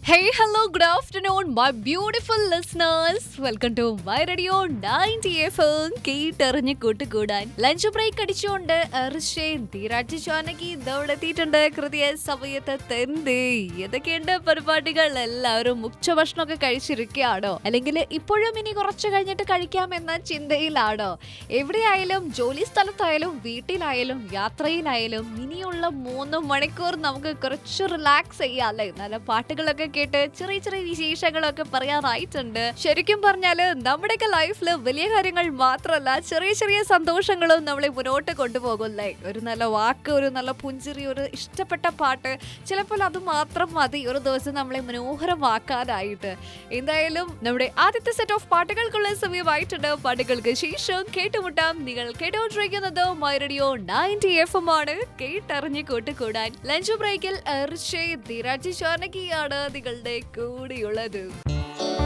Hey, hello, good afternoon, my beautiful listeners. Welcome to my radio 90 FM. കേട്ടറിഞ്ഞ് കൂട്ടുകൂടാൻ lunch break അടിച്ചുകൊണ്ട് അർഷയും തീരാഴ്ച ചോനക്ക് ഇതവിടെ എത്തിയിട്ടുണ്ട് കൃത്യ സമയത്ത് തെന്ത് ഏതൊക്കെയുണ്ട് പരിപാടികൾ എല്ലാവരും ഉച്ചഭക്ഷണമൊക്കെ കഴിച്ചിരിക്കുകയാണോ അല്ലെങ്കിൽ ഇപ്പോഴും ഇനി കുറച്ച് കഴിഞ്ഞിട്ട് കഴിക്കാമെന്ന ചിന്തയിലാണോ എവിടെയായാലും ജോലി സ്ഥലത്തായാലും വീട്ടിലായാലും യാത്രയിലായാലും ഇനിയുള്ള മൂന്ന് മണിക്കൂർ നമുക്ക് കുറച്ച് റിലാക്സ് ചെയ്യാം അല്ലേ നല്ല പാട്ടുകളൊക്കെ കേട്ട് ചെറിയ ചെറിയ വിശേഷങ്ങളൊക്കെ പറയാനായിട്ടുണ്ട് ശരിക്കും പറഞ്ഞാല് നമ്മുടെയൊക്കെ ലൈഫിൽ വലിയ കാര്യങ്ങൾ മാത്രമല്ല ചെറിയ ചെറിയ സന്തോഷങ്ങളും നമ്മളെ മുന്നോട്ട് കൊണ്ടുപോകുമല്ലേ ഒരു നല്ല വാക്ക് ഒരു നല്ല പുഞ്ചിരി ഒരു ഇഷ്ടപ്പെട്ട പാട്ട് ചിലപ്പോൾ അത് മാത്രം മതി ഒരു ദിവസം നമ്മളെ മനോഹരമാക്കാനായിട്ട് എന്തായാലും നമ്മുടെ ആദ്യത്തെ സെറ്റ് ഓഫ് പാട്ടുകൾക്കുള്ള സമയമായിട്ടുണ്ട് പാട്ടുകൾക്ക് ശേഷം കേട്ടുമുട്ടാം നിങ്ങൾ കേട്ടോണ്ടിരിക്കുന്നത് മൈ റേഡിയോ നയൻറ്റി എഫ് എം ആണ് കേട്ടറിഞ്ഞ് കൂട്ടുകൂടാൻ ലഞ്ച് ബ്രേക്കിൽ എർഷേ ധീരാജ് ചോനകിയാണ് നിങ്ങളുടെ കൂടെയുള്ളത്